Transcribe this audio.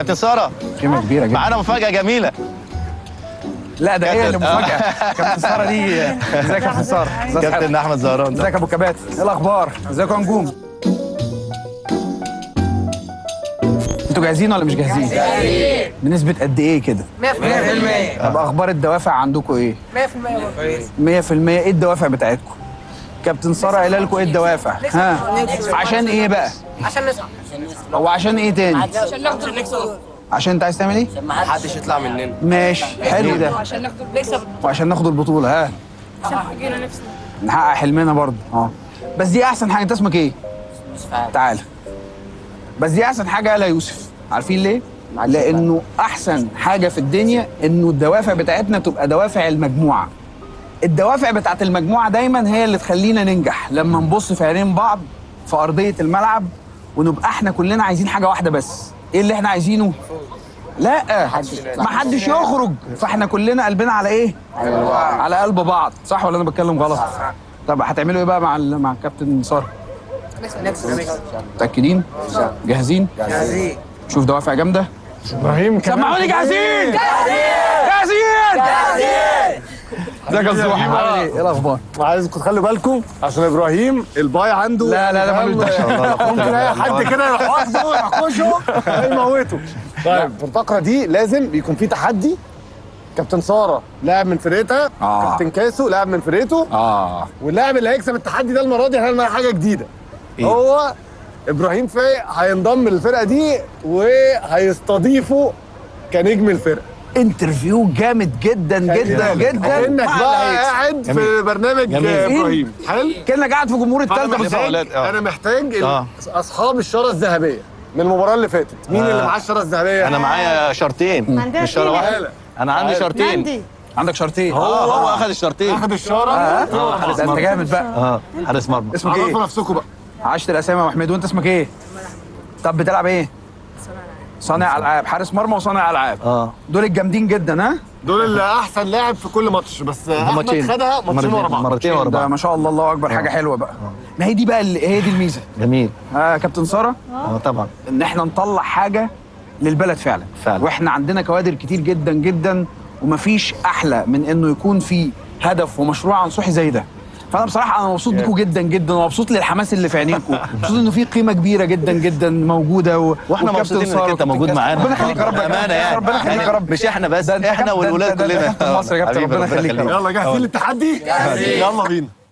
كابتن ساره قيمه كبيره جدا معانا مفاجاه جميله لا ده هي اللي كابتن- مفاجاه كابتن ساره دي ازيك يا كابتن ساره ازيك كابتن حضرتك؟ احمد زهران ازيك يا ابو كبات ايه الاخبار ازيك يا نجوم انتوا جاهزين ولا مش جاهزين؟ جاهزين بنسبة قد ايه كده؟ 100% طب اخبار الدوافع عندكم ايه؟ 100% كويس 100% ايه الدوافع بتاعتكم؟ كابتن ساره قايله لكم ايه الدوافع؟ ها؟ عشان ايه بقى؟ عشان نصعد هو عشان ايه تاني؟ عشان ناخد نكسب عشان انت عايز تعمل ايه؟ محدش يطلع مننا ماشي حلو ده عشان ناخد نكسب وعشان ناخد البطولة ها؟ عشان حقينا نفسنا نحقق حلمنا برضه اه بس دي احسن حاجه انت اسمك ايه؟ تعالى بس دي احسن حاجه قالها يوسف عارفين ليه؟ لانه احسن حاجه في الدنيا انه الدوافع بتاعتنا تبقى دوافع المجموعه الدوافع بتاعت المجموعه دايما هي اللي تخلينا ننجح لما نبص في عينين بعض في ارضيه الملعب ونبقى احنا كلنا عايزين حاجه واحده بس ايه اللي احنا عايزينه لا ما حدش يخرج فاحنا كلنا قلبنا على ايه على قلب بعض صح ولا انا بتكلم غلط طب هتعملوا ايه بقى مع ال- مع الكابتن ساره متاكدين جاهزين جاهزين شوف دوافع جامده ابراهيم كمان سمعوني جاهزين جاهزين جاهزين ازيك يا زوحي عامل ايه ايه الاخبار عايزكم تخلوا بالكم عشان ابراهيم الباي عنده لا، لا، لا، ملوش دعوة. ممكن اي حد كده يروح واخده يحكشه هيموته طيب في الفقره دي لازم يكون في تحدي كابتن ساره لاعب من فرقتها آه. كابتن كاسو لاعب من فرقته اه واللاعب اللي هيكسب التحدي ده المره دي هنعمل معاه حاجه جديده إيه؟ هو ابراهيم فايق هينضم للفرقه دي وهيستضيفه كنجم الفرقه انترفيو جامد جدا جدا جدا كانك مع بقى اللي هيكسب. قاعد في جميل. برنامج جميل. ابراهيم حلو كانك قاعد في جمهور الثالثه انا بالظبط محتاج آه. انا محتاج ال- آه. اصحاب الشاره الذهبيه من المباراه اللي فاتت مين آه. اللي معاه الشاره الذهبيه انا معايا شرطين عندنا مش شاره اتنين. واحده انا عندي شرطين عندي عندك شرطين هو هو اخذ الشرطين اخد الشاره اه حارس ده انت مرمى جامد بقى اه حارس مرمى اسمك ايه؟ عرفوا نفسكم بقى عشت الاسامي يا محمد وانت اسمك ايه؟ طب بتلعب ايه؟ صانع العاب حارس مرمى وصانع العاب اه دول الجامدين جدا ها؟ دول اللي احسن لاعب في كل ماتش بس احمد ماتشين. خدها ماتشين ورا بعض مرتين ورا ده بعض ما شاء الله الله اكبر حاجه حلوه بقى ما هي دي بقى اللي هي دي الميزه جميل ها كابتن ساره اه طبعا ان احنا نطلع حاجه للبلد فعلا فعلا. واحنا عندنا كوادر كتير جدا جدا ومفيش احلى من انه يكون في هدف ومشروع عنصحي زي ده فانا بصراحه انا مبسوط بيكم جدا جدا ومبسوط للحماس اللي في عينيكم مبسوط انه في قيمه كبيره جدا جدا موجوده و... واحنا والكابتن مبسوطين انك سارة انت وكابتن موجود كاسم. معانا ربنا يخليك يا رب بامانه يعني ربنا يخليك يا رب مش احنا بس ده أنت احنا كابتن- والولاد ده- ده كلنا كابتن مصر يا كابتن حبيبي، ربنا يخليك يا رب. يلا جاهزين للتحدي يلا بينا